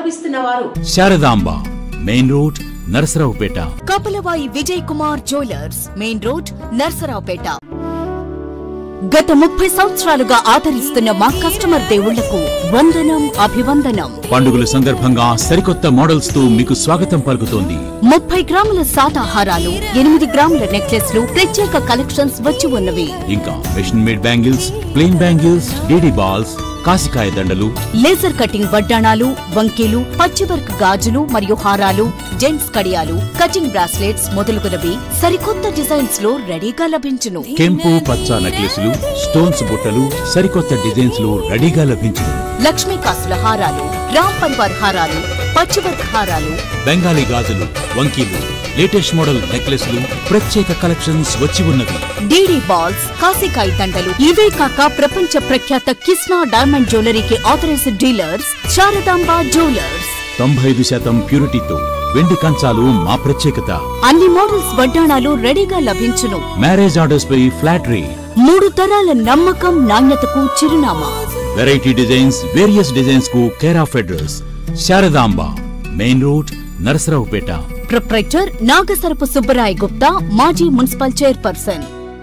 సమర్పిస్తున్న వారు Sharadamba main road Narasaraopet Kapalavayi Vijay Kumar jewellers main road Narasaraopet గత ముప్పై సంవత్సరాలుగా ఆదరిస్తున్న మా కస్టమర్ దేవుళ్లకు వందనం అభివందనం పండుగల సందర్భంగా సరికొత్త మోడల్స్ తో మీకు స్వాగతం పలుకుతోంది ముప్పై గ్రాముల సాదాహారాలు ఎనిమిది గ్రాముల నెక్లెస్లు ప్రత్యేక కలెక్షన్స్ వచ్చి ఉన్నవి ఇంకా machine made bangles plain bangles DD balls కాసికాయ దండలు లేజర్ కటింగ్ వడ్డాణాలు వంకీలు పచ్చివర్క్ గాజులు మరియు హారాలు జెంట్స్ కడియాలు కటింగ్ బ్రాస్లెట్స్ మొదలుగునవి సరికొత్త డిజైన్స్ లో రెడీగా లభించును కెంపు పచ్చ నెక్లెస్లు స్టోన్స్ బుట్టలు సరికొత్త డిజైన్స్ లో రెడీగా లభించును లక్ష్మీ కాసుల హారాలు రామ్ పరివార్ హారాలు పచ్చివర్క్ హారాలు బెంగాలీ గాజులు వంకీలు లేటెస్ట్ మోడల్ నెక్లెస్లు ప్రత్యేక కలెక్షన్స్ వచ్చి ఉన్నవి డీడీ బాల్స్ కాసికాయ దండలు ఇవే కాక ప్రపంచ ప్రఖ్యాత కిస్నా డైమండ్ జ్యువెలరీకి ఆథరైజ్డ్ డీలర్స్ శారదాంబ జ్యువెలర్స్ తొంభై ఐదు శాతం ప్యూరిటీతో వెండి కంచాలు మా ప్రత్యేకత అన్ని మోడల్స్ వడ్డాణాలు రెడీగా లభించును మ్యారేజ్ ఆర్డర్స్ పై ఫ్లాట్ రేట్ మూడు తరాల నమ్మకం నాణ్యతకు చిరునామా వెరైటీ డిజైన్స్ వేరియస్ డిజైన్స్ కు care of address Sharadamba main road Narasaraopet proprietor Nagasarapu Subbarai Gupta మాజీ మున్సిపల్ చైర్పర్సన్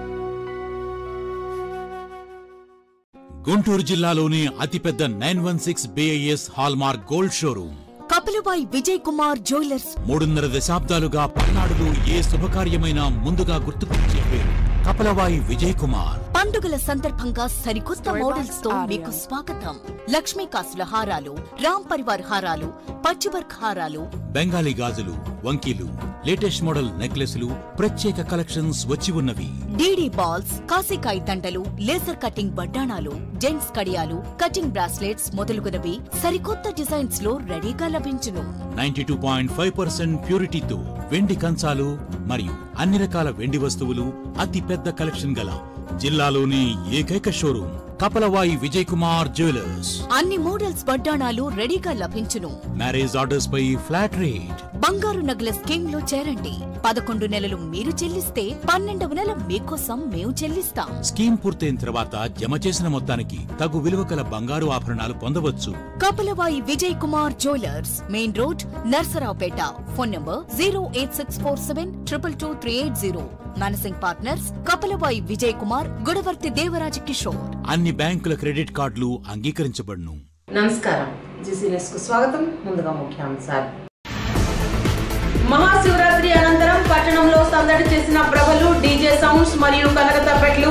గుంటూరు జిల్లాలోని అతిపెద్ద nine one six BIS hallmark gold showroom Kapilabai Vijay Kumar jewellers మూడున్నర దశాబ్దాలుగా పల్నాడులో ఏ శుభకార్యమైనా ముందుగా గుర్తుకొచ్చే పేరు కపలవాయి విజయ్ కుమార్ పండుగల సందర్భంగా సరికొత్త మోడల్స్ తో మీకు స్వాగతం లక్ష్మీ కాసుల హారాలు రామ్ పరివార్ హారాలు పచ్చివర్క్ హారాలు బెంగాలీ గాజులు వంకీలు లేటెస్ట్ మోడల్ నెక్లెస్లు ప్రత్యేక కలెక్షన్స్ వచ్చి ఉన్నవి డీడీ బాల్స్ కాసికాయ దండలు లేజర్ కటింగ్ వడ్డాణాలు జెంట్స్ కడియాలు కటింగ్ బ్రాస్లెట్స్ మొదలుగునవి సరికొత్త డిజైన్స్ లో రెడీగా లభించును ninety two point five percent ప్యూరిటీతో వెండి కంచాలు మరియు అన్ని రకాల వెండి వస్తువులు అతి పెద్ద కలెక్షన్ గల జిల్లాలోని ఏకైక షోరూమ్ కపలవాయి విజయ్ కుమార్ జ్యువెలర్స్ అన్ని మోడల్స్ వడ్డాణాలు రెడీగా లభించును మ్యారేజ్ ఆర్డర్స్ పై ఫ్లాట్ రేట్ బంగారు నగల స్కీమ్ లో చేరండి పదకొండు నెలలు మీరు చెల్లిస్తే పన్నెండవ నెల మీకోసం మేము చెల్లిస్తాం స్కీమ్ పూర్తయిన తర్వాత జమ చేసిన మొత్తానికి తగు విలువ కల బంగారు ఆభరణాలు పొందవచ్చు Kapalavayi Vijay Kumar jewellers main road Narasaraopet phone number zero eight six four seven triple two three eight zero managing partners Kapalavayi Vijay Kumar Gudavarthi Devaraj Kishore అన్ని బ్యాంకుల క్రెడిట్ కార్డులు అంగీకరించబడును నమస్కారం జీసీ న్యూస్ కు స్వాగతం ముందుగా ముఖ్యాంశాలు మహాశివరాత్రి అనంతరం పట్టణంలో సందడి చేసిన ప్రభలు డీజే సౌండ్స్ మరియు కనక తప్పెట్లు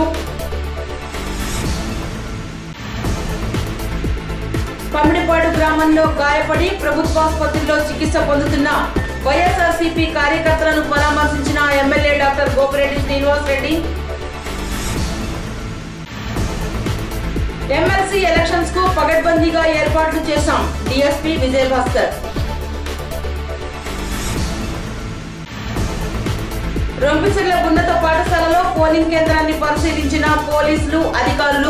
పమిడిపాడు గ్రామంలో గాయపడి ప్రభుత్వాసుపత్రిలో చికిత్స పొందుతున్న వైఎస్ఆర్సీపీ కార్యకర్తలను పరామర్శించిన MLA doctor Gopireddy Srinivas Reddy MLC elections కు పగడ్బందీగా ఏర్పాట్లు చేశాం డిఎస్పీ విజయభాస్కర్ రొంపిచెర్ల ఉన్నత పాఠశాలలో పోలింగ్ కేంద్రాన్ని పరిశీలించిన పోలీసులు అధికారులు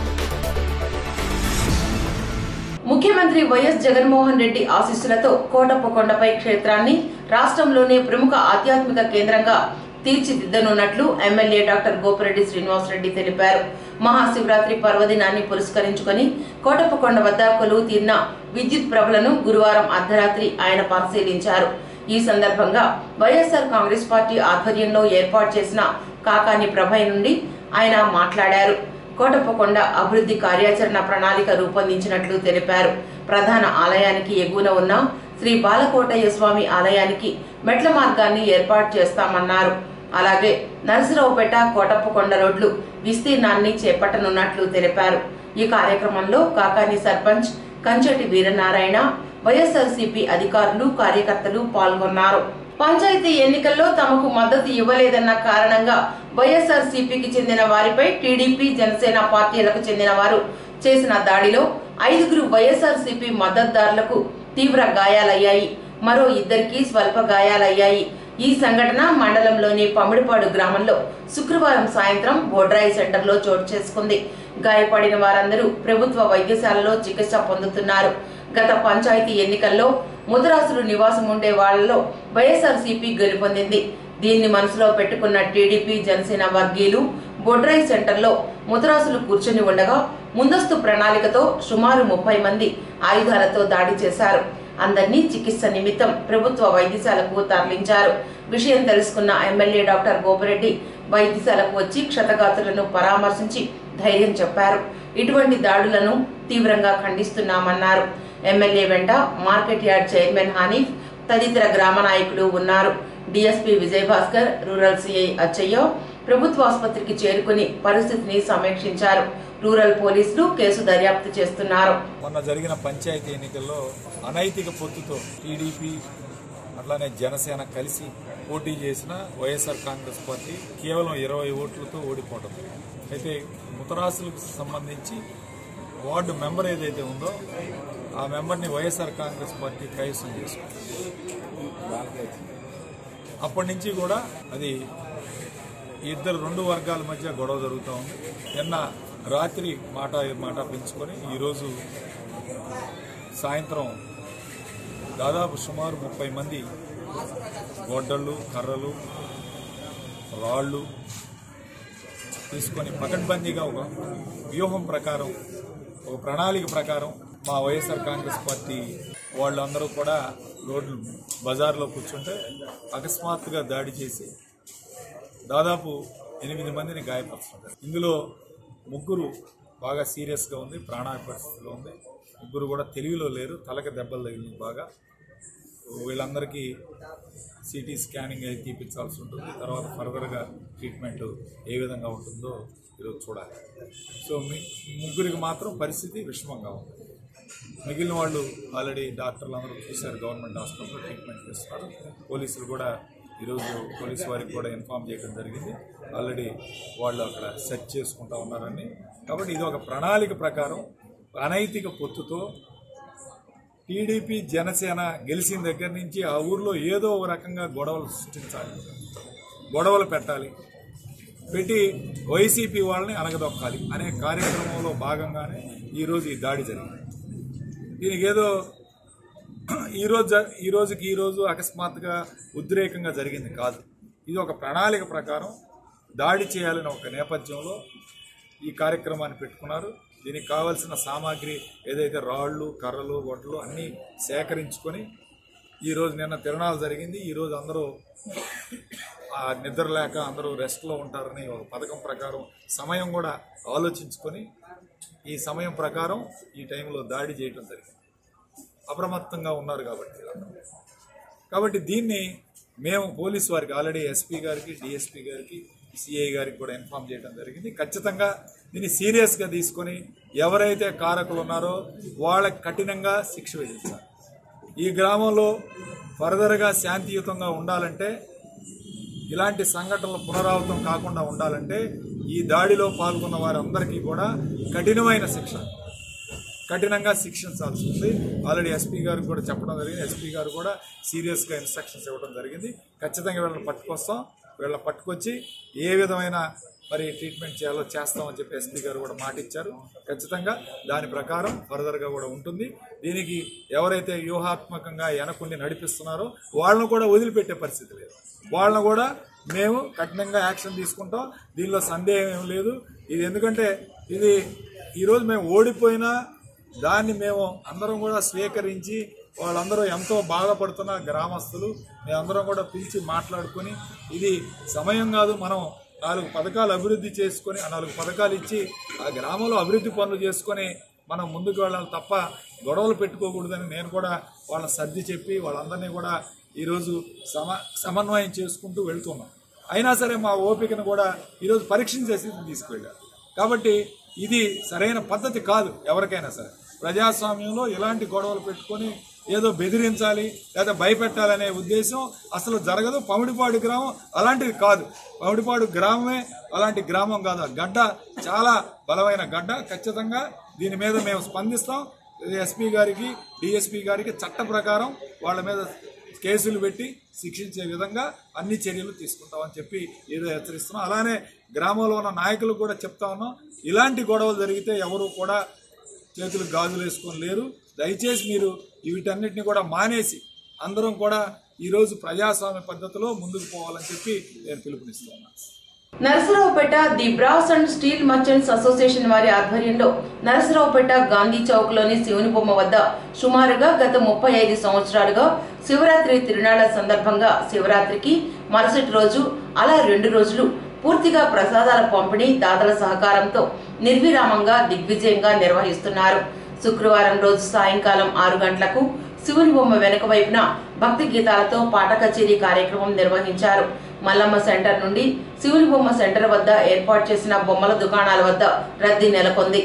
ముఖ్యమంత్రి వైఎస్ జగన్మోహన్ రెడ్డి ఆశీస్సులతో కోటప్పకొండపై క్షేత్రాన్ని రాష్ట్రంలోనే ప్రముఖ ఆధ్యాత్మిక కేంద్రంగా తీర్చిదిద్దనున్నట్లు ఎమ్మెల్యే డాక్టర్ గోపిరెడ్డి శ్రీనివాస్ రెడ్డి తెలిపారు మహాశివరాత్రి పర్వదినాన్ని పురస్కరించుకొని కోటప్పకొండ వద్ద కొలువు తీరిన విద్యుత్ ప్రభలను గురువారం అర్ధరాత్రి ఆయన పరిశీలించారు ఈ సందర్భంగా వైఎస్ఆర్ కాంగ్రెస్ పార్టీ ఆధ్వర్యంలో ఏర్పాటు చేసిన కాకాని ప్రభై నుండి ఆయన మాట్లాడారు కోటప్పకొండ అభివృద్ధి కార్యాచరణ ప్రణాళిక రూపొందించినట్లు తెలిపారు ప్రధాన ఆలయానికి ఎగువన ఉన్న శ్రీ బాలకోటయ్య స్వామి ఆలయానికి మెట్ల మార్గాన్ని ఏర్పాటు చేస్తామన్నారు అలాగే నరసరావుపేట కోటప్పకొండ రోడ్లు విస్తీర్ణాన్ని చేపట్టనున్నట్లు తెలిపారు ఈ కార్యక్రమంలో కాకాని సర్పంచ్ కంచెటి వీరనారాయణ వైఎస్ఆర్సీపీ అధికారులు కార్యకర్తలు పాల్గొన్నారు పంచాయతీ ఎన్నికల్లో తమకు మద్దతు ఇవ్వలేదన్న కారణంగా వైఎస్ఆర్ సిపికి చెందిన వారిపై టీడీపీ జనసేన పార్టీలకు చెందిన వారు చేసిన దాడిలో ఐదుగురు వైఎస్ఆర్ సిపి మద్దతుదారులకు తీవ్ర గాయాలయ్యాయి మరో ఇద్దరికి స్వల్ప గాయాలయ్యాయి ఈ సంఘటన మండలంలోని పమిడిపాడు గ్రామంలో శుక్రవారం సాయంత్రం బోడ్రాయి సెంటర్లో చోటు చేసుకుంది గాయపడిన వారందరూ ప్రభుత్వ వైద్యశాలలో చికిత్స పొందుతున్నారు గత పంచాయతీ ఎన్నికల్లో ముదరాసులు నివాసం ఉండే వాళ్లలో వైఎస్ఆర్సీపీ గెలుపొందింది దీన్ని మనసులో పెట్టుకున్న టీడీపీ జనసేన వర్గీయులు బొడ్రాయి సెంటర్లో ముదరాసులు కూర్చొని ఉండగా ముందస్తు ప్రణాళికతో సుమారు ముప్పై మంది ఆయుధాలతో దాడి చేశారు అందరినీ చికిత్స నిమిత్తం ప్రభుత్వ వైద్యశాలకు తరలించారు విషయం తెలుసుకున్న ఎమ్మెల్యే డాక్టర్ గోపిరెడ్డి వైద్యశాలకు వచ్చి క్షతగాతులను పరామర్శించి ధైర్యం చెప్పారు ఇటువంటి దాడులను తీవ్రంగా ఖండిస్తున్నామన్నారు ఎమ్మెల్యే వెంట మార్కెట్ యార్డ్ చైర్మన్ హనీఫ్ తదితర గ్రామ నాయకులు ఉన్నారు DSP Vijayabhaskar rural CI Atchayya ప్రభుత్వ ఆసుపత్రికి చేరుకుని పరిస్థితిని సమీక్షించారు రూరల్ పోలీసులు కేసు దర్యాప్తు చేస్తున్నారు మొన్న జరిగిన పంచాయతీ ఎన్నికల్లో అనైతిక పొత్తుతో టీడీపీ అట్లానే జనసేన కలిసి పోటీ చేసిన వైఎస్ఆర్ కాంగ్రెస్ పార్టీ కేవలం ఇరవై ఓట్లతో ఓడిపోవడం అయితే ముతరాసులకు సంబంధించి వార్డు మెంబర్ ఏదైతే ఉందో ఆ మెంబర్ని వైఎస్ఆర్ కాంగ్రెస్ పార్టీ కైవసం చేసుకుంది అప్పటి నుంచి కూడా అది ఇద్దరు రెండు వర్గాల మధ్య గొడవ జరుగుతూ ఉంది నిన్న రాత్రి మాట మాట పెంచుకొని ఈరోజు సాయంత్రం దాదాపు సుమారు ముప్పై మంది గొడ్డళ్ళు కర్రలు రాళ్ళు తీసుకొని పకడ్బందీగా ఒక వ్యూహం ప్రకారం ఒక ప్రణాళిక ప్రకారం మా వైఎస్ఆర్ కాంగ్రెస్ పార్టీ వాళ్ళందరూ కూడా రోడ్లు బజార్లో కూర్చుంటే అకస్మాత్తుగా దాడి చేసి దాదాపు ఎనిమిది మందిని గాయపరుచుకుంటారు ఇందులో ముగ్గురు బాగా సీరియస్గా ఉంది ప్రాణాయ పరిస్థితిలో ఉంది ముగ్గురు కూడా తెలివిలో లేరు తలకి దెబ్బలు తగిలింది బాగా వీళ్ళందరికీ సిటీ స్కానింగ్ అయితే తీపించాల్సి ఉంటుంది తర్వాత ఫర్దర్గా ట్రీట్మెంట్ ఏ విధంగా ఉంటుందో ఈరోజు చూడాలి సో మీ ముగ్గురికి మాత్రం పరిస్థితి విషమంగా ఉంది మిగిలిన వాళ్ళు ఆల్రెడీ డాక్టర్లు అందరూ చూశారు గవర్నమెంట్ హాస్పిటల్లో ట్రీట్మెంట్ చేస్తున్నారు పోలీసులు కూడా ఈరోజు పోలీస్ వారికి కూడా ఇన్ఫామ్ చేయడం జరిగింది ఆల్రెడీ వాళ్ళు అక్కడ సెర్చ్ చేసుకుంటా ఉన్నారని కాబట్టి ఇది ఒక ప్రణాళిక ప్రకారం అనైతిక పొత్తుతో టీడీపీ జనసేన గెలిచిన దగ్గర నుంచి ఆ ఊర్లో ఏదో ఒక రకంగా గొడవలు సృష్టించాలి గొడవలు పెట్టాలి పెట్టి వైసీపీ వాళ్ళని అనగదొక్కాలి అనే కార్యక్రమంలో భాగంగానే ఈరోజు ఈ దాడి జరిగింది దీనికి ఏదో ఈరోజు జ- ఈ రోజుకి ఈ రోజు అకస్మాత్తుగా ఉద్రేకంగా జరిగింది కాదు ఇది ఒక ప్రణాళిక ప్రకారం దాడి చేయాలని ఒక నేపథ్యంలో ఈ కార్యక్రమాన్ని పెట్టుకున్నారు దీనికి కావలసిన సామాగ్రి ఏదైతే రాళ్ళు కర్రలు గొడ్డలు అన్నీ సేకరించుకొని ఈరోజు నిన్న తిరణాలు జరిగింది ఈరోజు అందరూ ఆ నిద్ర లేక అందరూ రెస్ట్లో ఉంటారని ఒక పథకం ప్రకారం సమయం కూడా ఆలోచించుకొని ఈ సమయం ప్రకారం ఈ టైంలో దాడి చేయటం జరిగింది అప్రమత్తంగా ఉన్నారు కాబట్టి వీళ్ళందరూ. కాబట్టి దీన్ని మేము పోలీస్ వారికి ఆల్రెడీ ఎస్పీ గారికి డిఎస్పీ గారికి సిఐ గారికి కూడా ఇన్ఫామ్ చేయడం జరిగింది ఖచ్చితంగా దీన్ని సీరియస్గా తీసుకొని ఎవరైతే కారకులు ఉన్నారో వాళ్ళకి కఠినంగా శిక్ష విధించాలి ఈ గ్రామంలో ఫర్దర్గా శాంతియుతంగా ఉండాలంటే ఇలాంటి సంఘటనలు పునరావృతం కాకుండా ఉండాలంటే ఈ దాడిలో పాల్గొన్న వారందరికీ కూడా కఠినమైన శిక్ష కఠినంగా శిక్షించాల్సి ఉంది ఆల్రెడీ ఎస్పీ గారికి కూడా చెప్పడం జరిగింది ఎస్పీ గారు కూడా సీరియస్గా ఇన్స్ట్రక్షన్స్ ఇవ్వడం జరిగింది ఖచ్చితంగా వీళ్ళని పట్టుకొస్తాం వీళ్ళని పట్టుకొచ్చి ఏ విధమైన మరి ట్రీట్మెంట్ చేయాలో చేస్తామని చెప్పి ఎస్పీ గారు కూడా మాట ఇచ్చారు ఖచ్చితంగా దాని ప్రకారం ఫర్దర్గా కూడా ఉంటుంది దీనికి ఎవరైతే వ్యూహాత్మకంగా వెనకుండి నడిపిస్తున్నారో వాళ్ళను కూడా వదిలిపెట్టే పరిస్థితి లేదు వాళ్ళను కూడా మేము కఠినంగా యాక్షన్ తీసుకుంటాం దీనిలో సందేహం ఏం లేదు ఇది ఎందుకంటే ఇది ఈరోజు మేము ఓడిపోయినా దాన్ని మేము అందరం కూడా స్వీకరించి వాళ్ళందరూ ఎంతో బాధపడుతున్న గ్రామస్తులు మేమందరం కూడా పిలిచి మాట్లాడుకొని ఇది సమయం కాదు మనం నాలుగు పథకాలు అభివృద్ధి చేసుకొని ఆ నాలుగు పథకాలు ఇచ్చి ఆ గ్రామంలో అభివృద్ధి పనులు చేసుకొని మనం ముందుకు వెళ్ళాలి తప్ప గొడవలు పెట్టుకోకూడదని నేను కూడా వాళ్ళని సర్ది చెప్పి వాళ్ళందరినీ కూడా ఈరోజు సమ సమన్వయం చేసుకుంటూ వెళ్తున్నాం అయినా సరే మా ఓపికను కూడా ఈరోజు పరీక్షించేసి తీసుకువెళ్ళారు కాబట్టి ఇది సరైన పద్ధతి కాదు ఎవరికైనా సరే ప్రజాస్వామ్యంలో ఇలాంటి గొడవలు పెట్టుకొని ఏదో బెదిరించాలి లేదా భయపెట్టాలనే ఉద్దేశం అసలు జరగదు పమిడిపాడు గ్రామం అలాంటిది కాదు పమిడిపాడు గ్రామమే అలాంటి గ్రామం కాదు ఆ గడ్డ చాలా బలమైన గడ్డ ఖచ్చితంగా దీని మీద మేము స్పందిస్తాం ఎస్పీ గారికి డిఎస్పీ గారికి చట్ట ప్రకారం వాళ్ళ మీద కేసులు పెట్టి శిక్షించే విధంగా అన్ని చర్యలు తీసుకుంటామని చెప్పి ఏదో హెచ్చరిస్తున్నాం అలానే గ్రామంలో ఉన్న నాయకులు కూడా చెప్తా ఉన్నాం ఇలాంటి గొడవలు జరిగితే ఎవరు కూడా చేతులు గాజులు వేసుకొని లేరు దయచేసి మీరు వీటన్నిటిని కూడా మానేసి అందరం కూడా ఈరోజు ప్రజాస్వామ్య పద్ధతిలో ముందుకు పోవాలని చెప్పి నేను పిలుపునిస్తున్నాను Narasaraopet the brass and steel merchants association వారి ఆధ్వర్యంలో నరసరావుపేట గాంధీ చౌక్ లోని శివుని బొమ్మ వద్ద సుమారుగా గత ముప్పై ఐదు సంవత్సరాలుగా శివరాత్రి తిరునాళ్ల సందర్భంగా శివరాత్రికి మరుసటి రోజు అలా రెండు రోజులు పూర్తిగా ప్రసాదాల పంపిణీ దాతల సహకారంతో నిర్విరామంగా దిగ్విజయంగా నిర్వహిస్తున్నారు శుక్రవారం రోజు సాయంకాలం ఆరు గంటలకు శివుని బొమ్మ వెనుక వైపున భక్తి గీతాలతో పాట కచేరీ కార్యక్రమం నిర్వహించారు మల్లమ్మ సెంటర్ నుండి శివుని బొమ్మ సెంటర్ వద్ద ఏర్పాటు చేసిన బొమ్మల దుకాణాల వద్ద రద్దీ నెలకొంది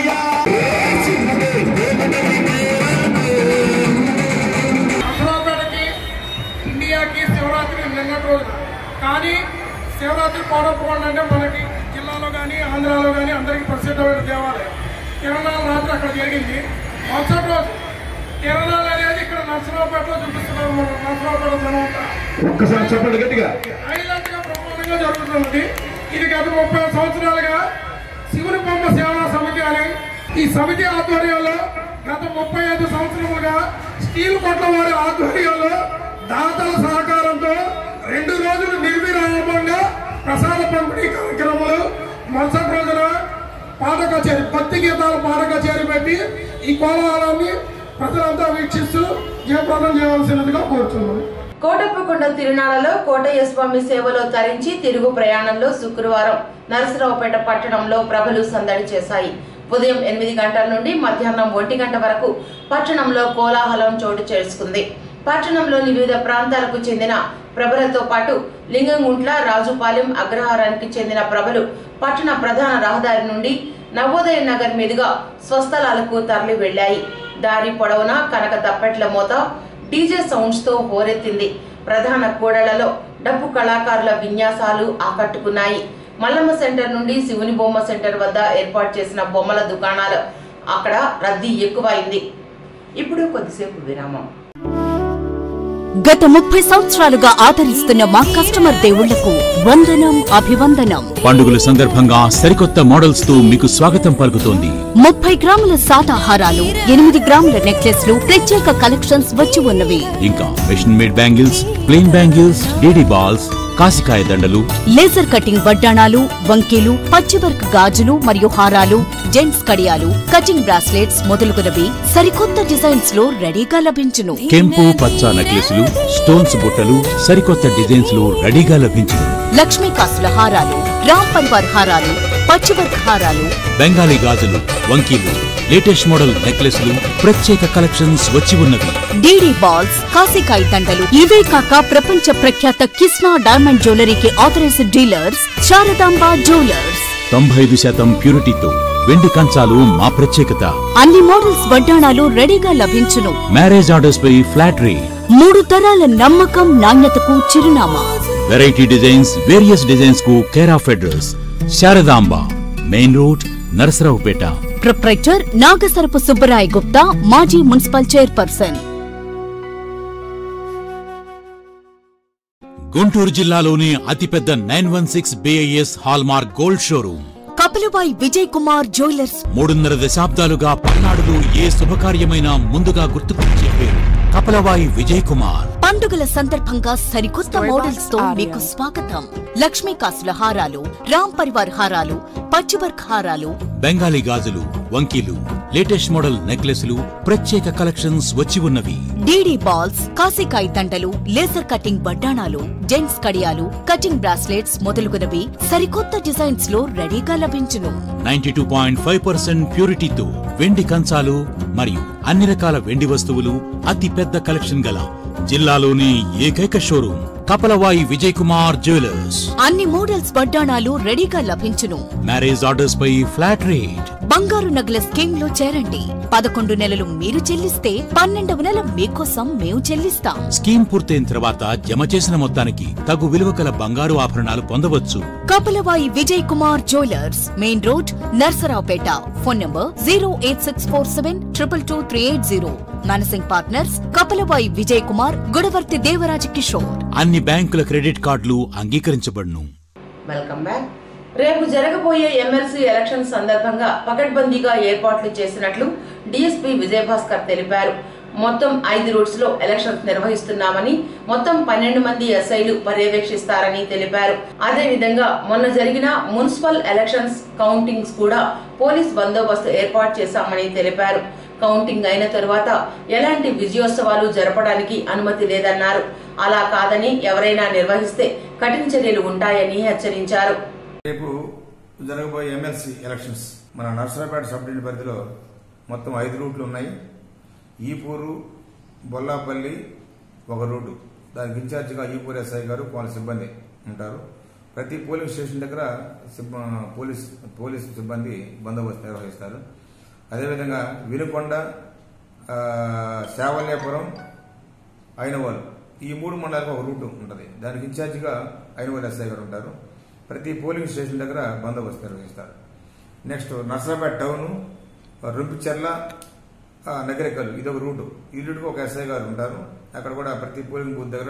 నరసరావుపేటకి ఇండియాకి శివరాత్రి నిన్నటి రోజున కానీ శివరాత్రి పౌరపకొండ అంటే మనకి జిల్లాలో కానీ ఆంధ్రాలో కానీ అందరికీ ప్రసిద్ధమైన దేవాలయం తిరణాల రాత్రి అక్కడ జరిగింది మరుసటి రోజు తిరణాలు అనేది ఇక్కడ నరసరావుపేటలో చూపిస్తున్నారు మన నరసరావుపేట జనం అంతా. ఒక్కసారి చెప్పండి గట్టిగా హైలైట్ గా బ్రహ్మాండంగా జరుగుతున్నది ఇది గత ముప్పై సంవత్సరాలుగా శివుని బొమ్మ సేవా సమితి అని ఈ సమితి ఆధ్వర్యంలో గత ముప్పై ఐదు సంవత్సరములుగా స్టీల్ కొట్ల వారి ఆధ్వర్యంలో దాతల సహకారంతో రెండు రోజులు నిర్విరామంగా ప్రసాద పంపిణీ కార్యక్రమాలు మరుసటి రోజున పాట కచేరి భక్తి గీతాల పాట కచేరి పెట్టి ఈ కోలాహలాన్ని ప్రజలంతా వీక్షిస్తూ జయప్రదం చేయవలసినదిగా కోరుతున్నాను కోటప్పకొండ తిరునాళ్లలో కోటయ్య స్వామి సేవలో తరించి తిరుగు ప్రయాణంలో శుక్రవారం నరసరావుపేట పట్టణంలో ప్రభలు సందడి చేశాయి ఉదయం ఎనిమిది గంటల నుండి మధ్యాహ్నం ఒంటి గంట వరకు పట్టణంలో కోలాహలం చోటు చేసుకుంది పట్టణంలోని వివిధ ప్రాంతాలకు చెందిన ప్రభలతో పాటు లింగంగుంట్ల రాజుపాలెం అగ్రహారానికి చెందిన ప్రభలు పట్టణ ప్రధాన రహదారి నుండి నవోదయ నగర్ మీదుగా స్వస్థలాలకు తరలి వెళ్లాయి దారి పొడవునా కనక తప్పెట్ల మోత డీజే సౌండ్స్ తో హోరెత్తింది ప్రధాన కూడళ్లలో డప్పు కళాకారుల విన్యాసాలు ఆకట్టుకున్నాయి మల్లమ్మ సెంటర్ నుండి శివుని బొమ్మ సెంటర్ వద్ద ఏర్పాటు చేసిన బొమ్మల దుకాణాలు అక్కడ రద్దీ ఎక్కువైంది ఇప్పుడు కొద్దిసేపు విరామం గత ముప్పై సంవత్సరాలుగా ఆదరిస్తున్న మా కస్టమర్ దేవుళ్లకు వందనం అభివందనం పండుగల సందర్భంగా సరికొత్త మోడల్స్ తో మీకు స్వాగతం పలుకుతోంది ముప్పై గ్రాముల సాదాహారాలు ఎనిమిది గ్రాముల నెక్లెస్లు ప్రత్యేక కలెక్షన్స్ వచ్చి ఉన్నవి ఇంకా machine made bangles plain bangles DD balls కాసికాయ దండలు లేజర్ కటింగ్ వడ్డాణాలు వంకీలు పచ్చివర్క్ గాజులు మరియు హారాలు జెంట్స్ కడియాలు కటింగ్ బ్రాస్లెట్స్ మొదలుగునవి సరికొత్త డిజైన్స్ లో రెడీగా లభించును కెంపు పచ్చ నెక్లెస్లు స్టోన్స్ బుట్టలు సరికొత్త డిజైన్స్ లో రెడీగా లభించును లక్ష్మీ కాసుల హారాలు రామ్ పరివార్ హారాలు పచ్చివర్క్ హారాలు బెంగాలీ గాజులు వంకీలు లేటెస్ట్ మోడల్ నెక్లెస్లు ప్రత్యేక కలెక్షన్స్ వచ్చి ఉన్నవి డీడీ బాల్స్ కాసికాయ దండలు ఇవే కాక ప్రపంచ ప్రఖ్యాత కిస్నా డైమండ్ జ్యువెలరీకి ఆథరైజ్డ్ డీలర్స్ శారదాంబ జ్యువెలర్స్ తొంభై ఐదు శాతం ప్యూరిటీతో వెండి కంచాలు మా ప్రత్యేకత అన్ని మోడల్స్ వడ్డాణాలు రెడీగా లభించును మ్యారేజ్ ఆర్డర్స్ పై ఫ్లాట్ రేట్ మూడు తరాల నమ్మకం నాణ్యతకు చిరునామా వెరైటీ డిజైన్స్ వేరియస్ డిజైన్స్ కు care of address Sharadamba main road Narasaraopet proprietor Nagasarapu Subbarai Gupta మాజీ మున్సిపల్ చైర్పర్సన్ గుంటూరు జిల్లాలోని అతిపెద్ద nine one six BIS hallmark gold showroom Kapilabai Vijay Kumar jewellers మూడున్నర దశాబ్దాలుగా పల్నాడులో ఏ శుభకార్యమైనా ముందుగా గుర్తుకొచ్చే పేరు కపలవాయి విజయ్ కుమార్ పండుగల సందర్భంగా సరికొత్త మోడల్స్ తో మీకు స్వాగతం లక్ష్మీ కాసుల హారాలు రామ్ పరివార్ హారాలు పచ్చివర్క్ హారాలు బెంగాలీ గాజులు వంకీలు లేటెస్ట్ మోడల్ నెక్లెస్లు ప్రత్యేక కలెక్షన్స్ వచ్చి ఉన్నవి డీడీ బాల్స్ కాసికాయ దండలు లేజర్ కటింగ్ వడ్డాణాలు జెంట్స్ కడియాలు కటింగ్ బ్రాస్లెట్స్ మొదలుగునవి సరికొత్త డిజైన్స్ లో రెడీగా లభించును ninety two point five percent ప్యూరిటీతో వెండి కంచాలు మరియు అన్ని రకాల వెండి వస్తువులు అతి పెద్ద కలెక్షన్ గల జిల్లాలోని ఏకైక షోరూమ్ కపలవాయి విజయ్ కుమార్ జ్యువెలర్స్ అన్ని మోడల్స్ వడ్డాణాలు రెడీగా లభించును మ్యారేజ్ ఆర్డర్స్ పై ఫ్లాట్ రేట్ బంగారు నగల స్కీమ్ లో చేరండి పదకొండు నెలలు మీరు చెల్లిస్తే పన్నెండవ నెల మీకోసం మేము చెల్లిస్తాం స్కీమ్ పూర్తయిన తర్వాత జమ చేసిన మొత్తానికి తగు విలువ కల బంగారు ఆభరణాలు పొందవచ్చు Kapalavayi Vijay Kumar jewellers main road Narasaraopet phone number zero eight six four seven triple two three eight zero managing partners Kapalavayi Vijay Kumar Gudavarthi Devaraja Kishore అన్ని బ్యాంకుల క్రెడిట్ కార్డులు అంగీకరించబడును వెల్కమ్ బ్యాక్ రేపు జరగబోయే ఎమ్మెల్సీ ఎలక్షన్ సందర్భంగా పకడ్బందీగా ఏర్పాట్లు చేసినట్లు డీఎస్పీ విజయభాస్కర్ తెలిపారు మొత్తం ఐదు రూట్స్ లో ఎలక్షన్స్ నిర్వహిస్తున్నామని మొత్తం పన్నెండు మంది ఎస్ఐలు పర్యవేక్షిస్తారని తెలిపారు అదే విధంగా మొన్న జరిగిన మున్సిపల్ ఎలక్షన్స్ కౌంటింగ్స్ కూడా పోలీస్ బందోబస్తు ఏర్పాటు చేశామని తెలిపారు కౌంటింగ్ అయిన తరువాత ఎలాంటి విజయోత్సవాలు జరపడానికి అనుమతి లేదన్నారు అలా కాదని ఎవరైనా నిర్వహిస్తే కఠిన చర్యలు ఉంటాయని హెచ్చరించారు రేపు జరగబోయే ఎమ్మెల్సీ ఎలక్షన్స్ మన నర్సరాపేట సబ్ డివిజన్ పరిధిలో మొత్తం ఐదు రూట్లు ఉన్నాయి ఈపూరు బొల్లాపల్లి ఒక రూటు దానికి ఇన్ఛార్జిగా ఈపూర్ ఎస్ఐ గారు వాళ్ళ సిబ్బంది ఉంటారు ప్రతి పోలింగ్ స్టేషన్ దగ్గర సిబ్బ- పోలీస్ పోలీస్ సిబ్బంది బందోబస్తు నిర్వహిస్తారు అదేవిధంగా వినుకొండ ఆ, శావల్యాపురం అయినవాళ్ళు ఈ మూడు మండలాలకు ఒక రూట్ ఉంటుంది దానికి ఇన్ఛార్జిగా అయినవాళ్ళు ఎస్ఐ గారు ఉంటారు ప్రతి పోలింగ్ స్టేషన్ దగ్గర బందోబస్తు నిర్వహిస్తారు నెక్స్ట్ నర్సరాపేట టౌన్ రొంపిచెర్ల ఆ, నగరికల్ ఇది ఒక రూటు ఈ రూట్కి ఒక ఎస్ఐ గారు ఉంటారు అక్కడ కూడా ప్రతి పోలింగ్ బూత్ దగ్గర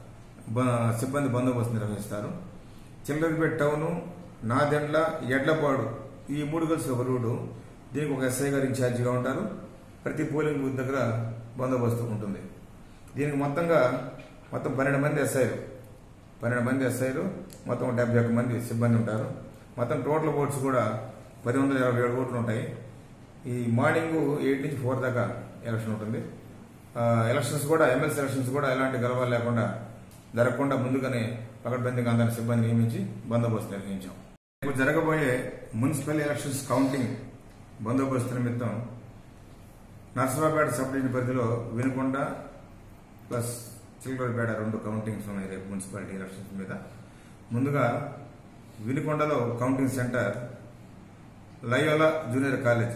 బ- సిబ్బంది బందోబస్తు నిర్వహిస్తారు చిల్లరపేట టౌను నాదెండ్ల ఎడ్లపాడు ఈ మూడు కలిసి ఒక రూటు దీనికి ఒక ఎస్ఐ గారు ఇన్ఛార్జిగా ఉంటారు ప్రతి పోలింగ్ బూత్ దగ్గర బందోబస్తు ఉంటుంది దీనికి మొత్తంగా మొత్తం పన్నెండు మంది ఎస్ఐలు పన్నెండు మంది ఎస్ఐలు మొత్తం డెబ్బై ఒక్క మంది సిబ్బంది ఉంటారు మొత్తం టోటల్ ఓట్స్ కూడా పది వందల ఇరవై ఏడు ఓట్లు ఉంటాయి ఈ మార్నింగ్ ఎయిట్ నుంచి ఫోర్ దాకా ఎలక్షన్ ఉంటుంది ఆ, ఎలక్షన్స్ కూడా ఎమ్మెల్సీ ఎలక్షన్స్ కూడా ఎలాంటి గలవాలు లేకుండా జరగకుండా ముందుగానే పకడ్బందీగా అందరి సిబ్బంది నియమించి బందోబస్తు నిర్వహించాం ఇప్పుడు జరగబోయే మున్సిపల్ ఎలక్షన్స్ కౌంటింగ్ బందోబస్తు నిమిత్తం నర్సరాపేట సబ్ డివిజన్ పరిధిలో వినుకొండ ప్లస్ చిల్లరపేట రెండు కౌంటింగ్స్ ఉన్నాయి రేపు మున్సిపాలిటీ ఎలక్షన్స్ మీద ముందుగా వినుకొండలో counting centre Loyola junior college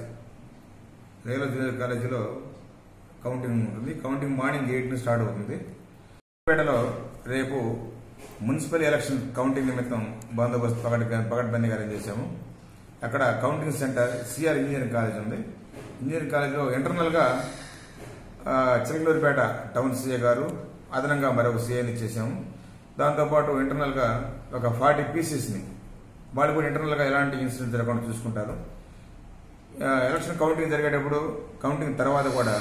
Loyola junior కాలేజీలో కౌంటింగ్ ఉంటుంది కౌంటింగ్ మార్నింగ్ ఎయిట్ ను స్టార్ట్ అవుతుంది పేటలో రేపు మున్సిపల్ ఎలక్షన్ కౌంటింగ్ నిమిత్తం బందోబస్తు పకడ్ పకడ్బందీగా అరేంజ్ చేశాము అక్కడ counting centre CR engineering college ఉంది ఇంజనీరింగ్ కాలేజీలో ఇంటర్నల్ గా ఆ, చిలకలూరిపేట టౌన్ సీఏ గారు అదనంగా మరొక సీఏని ఇచ్చేసాము దాంతోపాటు ఇంటర్నల్ గా ఒక ఫార్టీ పీసెస్ ని వాళ్ళు కూడా ఇంటర్నల్ గా ఎలాంటి ఇన్సిడెంట్ జరగకుండా చూసుకుంటారు ఆ, ఎలక్షన్ కౌంటింగ్ జరిగేటప్పుడు కౌంటింగ్ తర్వాత కూడా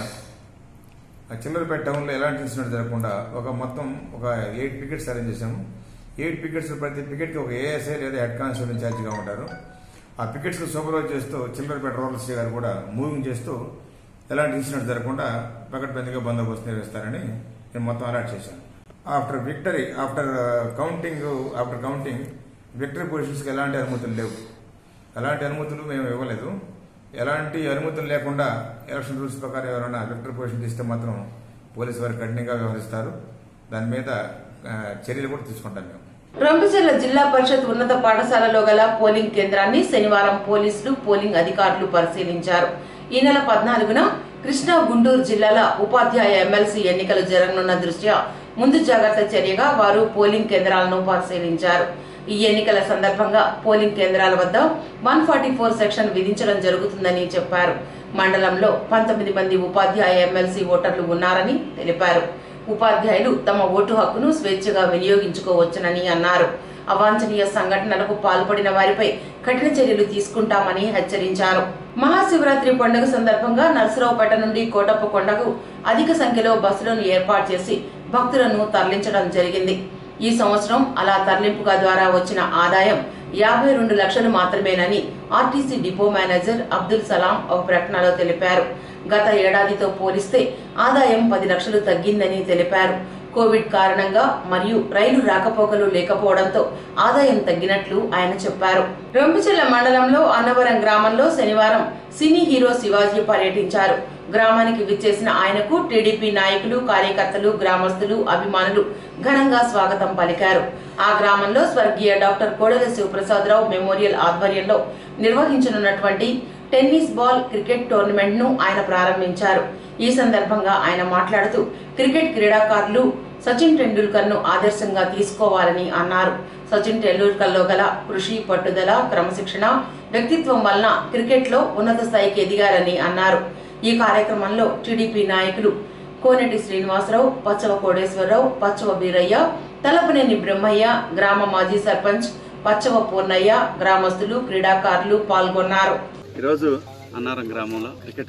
ఆ చిల్లరపేట టౌన్లో ఎలాంటి ఇన్సిడెంట్ జరగకుండా ఒక మొత్తం ఒక ఎయిట్ పికెట్స్ అరేంజ్ చేశాము ఎయిట్ పికెట్స్ ప్రతి పికెట్కి ఒక ఏఎస్ఐ లేదా హెడ్ కానిస్టేబుల్ ఇన్ఛార్జిగా ఉంటారు ఆ పికెట్స్ సూపర్వైజ్ చేస్తూ చిల్లరపేట రూరల్ సీ గారు కూడా మూవింగ్ చేస్తూ ఎలాంటి ఇన్సిడెంట్ జరగకుండా పకడ్బందీగా బందోబస్తు నిర్వహిస్తారని నేను మొత్తం అలర్ట్ చేశాను after victory after counting after counting victory పొజిషన్స్కి ఎలాంటి అనుమతులు లేవు ఎలాంటి అనుమతులు మేము ఇవ్వలేదు ఎలాంటి అనుమతులు లేకుండా ఎలక్షన్ రూల్స్ ప్రకారం ఎవరైనా విక్టరీ పొజిషన్ ఇస్తే మాత్రం పోలీసు వారు కఠినంగా వ్యవహరిస్తారు దాని మీద ఆ, చర్యలు కూడా తీసుకుంటాం మేము రొంపిచెర్ల జిల్లా పరిషత్ ఉన్నత పాఠశాలలో గల పోలింగ్ కేంద్రాన్ని శనివారం పోలీసులు పోలింగ్ అధికారులు పరిశీలించారు ఈ నెల పద్నాలుగున కృష్ణా గుంటూరు జిల్లాల ఉపాధ్యాయ ఎమ్మెల్సీ ఎన్నికలు జరగనున్న దృష్ట్యా ముందు జాగ్రత్త చర్యగా వారు పోలింగ్ కేంద్రాలను పరిశీలించారు ఈ ఎన్నికల సందర్భంగా పోలింగ్ కేంద్రాల వద్ద వన్ ఫార్టీ ఫోర్ సెక్షన్ విధించడం జరుగుతుందని చెప్పారు మండలంలో పంతొమ్మిది మంది ఉపాధ్యాయ ఎమ్మెల్సీ ఓటర్లు ఉన్నారని తెలిపారు ఉపాధ్యాయులు తమ ఓటు హక్కును స్వేచ్ఛగా వినియోగించుకోవచ్చునని అన్నారు అవాంఛనీయ సంఘటనలకు పాల్పడిన వారిపై కఠిన చర్యలు తీసుకుంటామని హెచ్చరించారు మహాశివరాత్రి పండుగ సందర్భంగా నర్సరావుపేట నుండి కోటప్ప కొండకు అధిక సంఖ్యలో బస్సులను ఏర్పాటు చేసి భక్తులను తరలించడం జరిగింది ఈ సంవత్సరం అలా తరలింపుగా ద్వారా వచ్చిన ఆదాయం యాభై రెండు లక్షలు మాత్రమేనని RTC depot manager Abdul Salam ఒక ప్రకటనలో తెలిపారు గత ఏడాదితో పోలిస్తే ఆదాయం పది లక్షలు తగ్గిందని తెలిపారు కోవిడ్ కారణంగా మరియు రైలు రాకపోకలు లేకపోవడంతో ఆదాయం తగ్గినట్లు ఆయన చెప్పారు రొంపిచెల్ల మండలంలో అన్నవరం గ్రామంలో శనివారం సినీ హీరో శివాజీ పర్యటించారు గ్రామానికి విచ్చేసిన ఆయనకు టీడీపీ నాయకులు కార్యకర్తలు గ్రామస్తులు అభిమానులు ఘనంగా స్వాగతం పలికారు ఆ గ్రామంలో స్వర్గీయ డాక్టర్ కోడెల శివప్రసాదరావు మెమోరియల్ ఆధ్వర్యంలో నిర్వహించనున్నటువంటి టెన్నిస్ బాల్ క్రికెట్ టోర్నమెంట్ ను ఆయన ప్రారంభించారు ఈ సందర్భంగా ఆయన మాట్లాడుతూ క్రికెట్ క్రీడాకారులు సచిన్ టెండూల్కర్ ను ఆదర్శంగా తీసుకోవాలని అన్నారు సచిన్ టెండూల్కర్ లో గల కృషి పట్టుదల క్రమశిక్షణ వ్యక్తిత్వం వలన క్రికెట్ లో ఉన్నత స్థాయికి ఎదిగారని అన్నారు ఈ కార్యక్రమంలో టీడీపీ నాయకులు కోనెటి శ్రీనివాసరావు పచ్చవ కోడేశ్వరరావు పచ్చవ వీరయ్య తలపనేని బ్రహ్మయ్య గ్రామ మాజీ సర్పంచ్ పచ్చవ పూర్ణయ్య గ్రామస్తులు క్రీడాకారులు పాల్గొన్నారు ఈరోజు అన్నారం గ్రామంలో క్రికెట్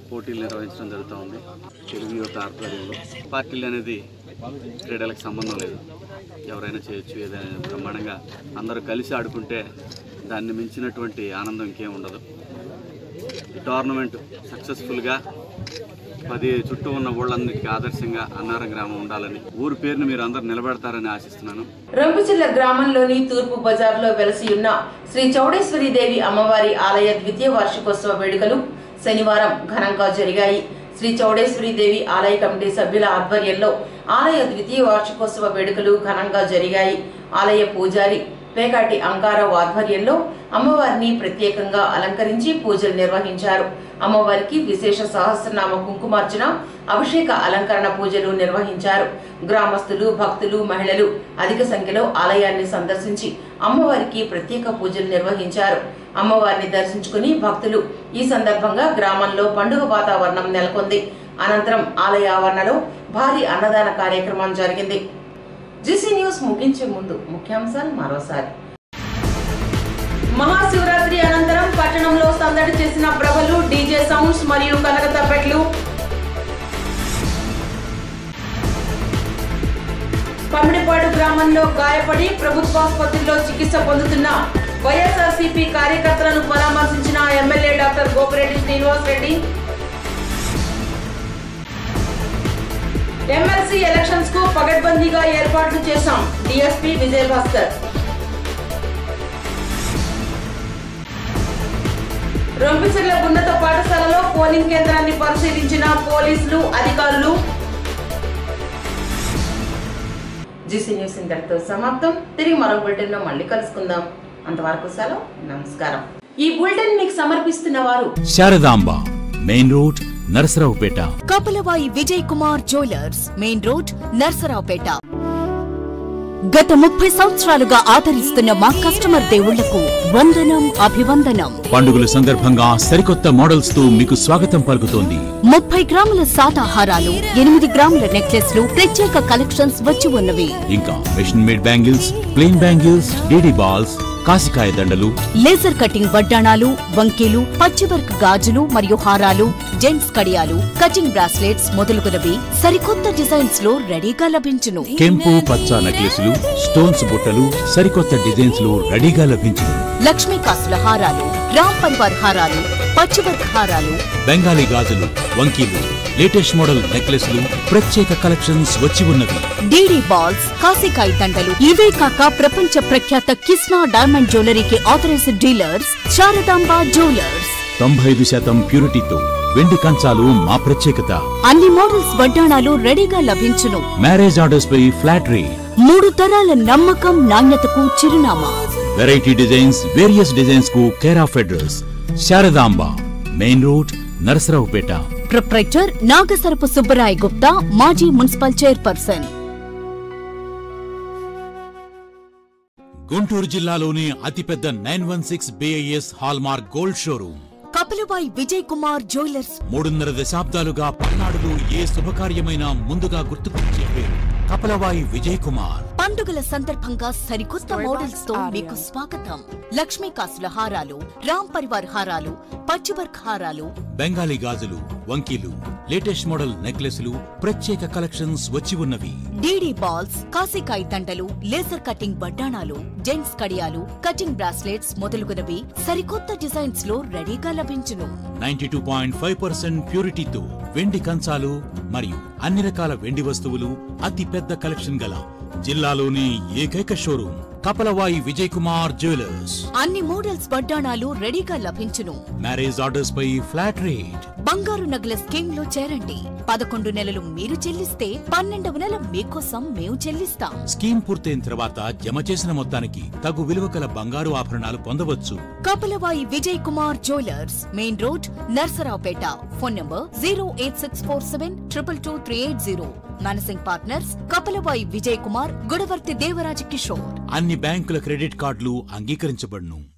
పోటీలు నిర్వహించడం జరుగుతూ ఉంది తెలుగు యువత ఆధ్వర్యంలో పార్టీలు అనేది క్రీడలకు సంబంధం లేదు ఎవరైనా చేయొచ్చు ఏదైనా బ్రహ్మాండంగా అందరూ కలిసి ఆడుకుంటే దాన్ని మించినటువంటి ఆనందం ఇంకేం ఉండదు ఈ టోర్నమెంట్ సక్సెస్ఫుల్గా పది చుట్టూ ఉన్న ఊళ్ళందరికీ ఆదర్శంగా అన్నారం గ్రామం ఉండాలని ఊరి పేరుని మీరు అందరు నిలబెడతారని ఆశిస్తున్నాను రంపుచిల్ల గ్రామంలోని తూర్పు బజార్లో వెలసి ఉన్న శ్రీ చౌడేశ్వరి దేవి అమ్మవారి ఆలయ ద్వితీయ వార్షికోత్సవ వేడుకలు శనివారం ఘనంగా జరిగాయి శ్రీ చౌడేశ్వరి దేవి ఆలయ కమిటీ సభ్యుల ఆధ్వర్యంలో ఆలయ ద్వితీయ వార్షికోత్సవ వేడుకలు ఘనంగా జరిగాయి ఆలయ పూజారి పేకాటి అంకారావు ఆధ్వర్యంలో అమ్మవారిని ప్రత్యేకంగా అలంకరించి పూజలు నిర్వహించారు అమ్మవారికి విశేష సహస్రనామ కుంకుమార్చన అభిషేక అలంకరణ పూజలు నిర్వహించారు గ్రామస్తులు భక్తులు మహిళలు అధిక సంఖ్యలో ఆలయాన్ని సందర్శించి అమ్మవారికి ప్రత్యేక పూజలు నిర్వహించారు అమ్మవారిని దర్శించుకుని భక్తులు ఈ సందర్భంగా గ్రామంలో పండుగ వాతావరణం నెలకొంది అనంతరం ఆలయ ఆవరణలో భారీ అన్నదాన కార్యక్రమం జరిగింది జీసీ న్యూస్ ముగించే ముందు ముఖ్యాంశాలు మరోసారి మహాశివరాత్రి అనంతరం పట్టణంలో సందడి చేసిన ప్రభలు డీజే సౌండ్స్ మరియు కనక తప్పెట్లు పమిడిపాడు గ్రామంలో గాయపడి ప్రభుత్వాసుపత్రిలో చికిత్స పొందుతున్న వైఎస్ఆర్సీపీ కార్యకర్తలను పరామర్శించిన MLA doctor Gopireddy Srinivas Reddy MLC elections కు పగడ్బందీగా ఏర్పాట్లు చేశాం డిఎస్పీ విజయ్ భాస్కర్ రొంపిచెర్ల ఉన్నత పాఠశాలలో పోలింగ్ కేంద్రాన్ని పరిశీలించిన పోలీసులు అధికారులు జీసీ న్యూస్ ఇంతటితో సమాప్తం తిరిగి మరో బులెటిన్ లో మళ్ళీ కలుసుకుందాం అంతవరకు సెలవు నమస్కారం ఈ బులెటిన్ మీకు సమర్పిస్తున్న వారు Sharadamba main road Narasaraopet Kapalavayi Vijay Kumar jewellers main road Narasaraopet గత ముప్పై సంవత్సరాలుగా ఆదరిస్తున్న మా కస్టమర్ దేవుళ్లకు వందనం అభివందనం పండుగల సందర్భంగా సరికొత్త మోడల్స్ తో మీకు స్వాగతం పలుకుతోంది ముప్పై గ్రాముల సాదాహారాలు ఎనిమిది గ్రాముల నెక్లెస్లు ప్రత్యేక కలెక్షన్స్ వచ్చి ఉన్నవి ఇంకా machine made bangles plain bangles DD balls కాసికాయ దండలు లేజర్ కటింగ్ వడ్డాణాలు వంకీలు పచ్చివర్క్ గాజులు మరియు హారాలు జెంట్స్ కడియాలు కటింగ్ బ్రాస్లెట్స్ మొదలుగునవి సరికొత్త డిజైన్స్ లో రెడీగా లభించును కెంపు పచ్చ నెక్లెస్లు స్టోన్స్ బుట్టలు సరికొత్త డిజైన్స్ లో రెడీగా లభించును లక్ష్మీ కాసుల హారాలు రామ్ పరివార్ హారాలు పచ్చివర్క్ హారాలు బెంగాలీ గాజులు వంకీలు లేటెస్ట్ మోడల్ నెక్లెస్లు ప్రత్యేక కలెక్షన్స్ వచ్చి ఉన్నవి డీడీ బాల్స్ కాసికాయ దండలు ఇవే కాక ప్రపంచ ప్రఖ్యాత కిస్నా డైమండ్ జ్యువెలరీకి ఆథరైజ్డ్ డీలర్స్ శారదాంబ జ్యువెలర్స్ తొంభై ఐదు శాతం ప్యూరిటీతో వెండి కంచాలు మా ప్రత్యేకత అన్ని మోడల్స్ వడ్డాణాలు రెడీగా లభించును మ్యారేజ్ ఆర్డర్స్ పై ఫ్లాట్ రేట్ మూడు తరాల నమ్మకం నాణ్యతకు చిరునామా వెరైటీ డిజైన్స్ వేరియస్ డిజైన్స్ కు care of address Sharadamba main road Narasaraopet proprietor Nagasarapu Subbarai Gupta మాజీ మున్సిపల్ చైర్పర్సన్ గుంటూరు జిల్లాలోని అతిపెద్ద nine one six BIS hallmark gold showroom Kapilabai Vijay Kumar jewellers మూడున్నర దశాబ్దాలుగా పల్నాడులో ఏ శుభకార్యమైనా ముందుగా గుర్తుకొచ్చే పేరు కపలవాయి విజయ్ కుమార్ పండుగల సందర్భంగా సరికొత్త మోడల్స్ తో మీకు స్వాగతం లక్ష్మీ కాసుల హారాలు రామ్ పరివార్ హారాలు పచ్చివర్క్ హారాలు బెంగాలీ గాజులు వంకీలు లేటెస్ట్ మోడల్ నెక్లెస్లు ప్రత్యేక కలెక్షన్స్ వచ్చి ఉన్నవి డీడీ బాల్స్ కాసికాయ దండలు లేజర్ కటింగ్ వడ్డాణాలు జెంట్స్ కడియాలు కటింగ్ బ్రాస్లెట్స్ మొదలుగునవి సరికొత్త డిజైన్స్ లో రెడీగా లభించును ninety two point five percent ప్యూరిటీతో వెండి కంచాలు మరియు అన్ని రకాల వెండి వస్తువులు అతి పెద్ద కలెక్షన్ గల జిల్లాలోని ఏకైక షోరూమ్ కపలవాయి విజయ్ కుమార్ జ్యువెలర్స్ అన్ని మోడల్స్ వడ్డాణాలు రెడీగా లభించును మ్యారేజ్ ఆర్డర్స్ పై ఫ్లాట్ రేట్ బంగారు నగల స్కీమ్ లో చేరండి పదకొండు నెలలు మీరు చెల్లిస్తే పన్నెండవ నెల మీకోసం మేము చెల్లిస్తాం స్కీమ్ పూర్తయిన తర్వాత జమ చేసిన మొత్తానికి తగు విలువ కల బంగారు ఆభరణాలు పొందవచ్చు Kapalavayi Vijay Kumar jewellers main road Narasaraopet phone number zero eight six four seven triple two three eight zero managing partners Kapalavayi Vijay Kumar Gudavarthi Devaraj Kishore అన్ని బ్యాంకుల క్రెడిట్ కార్డులు అంగీకరించబడును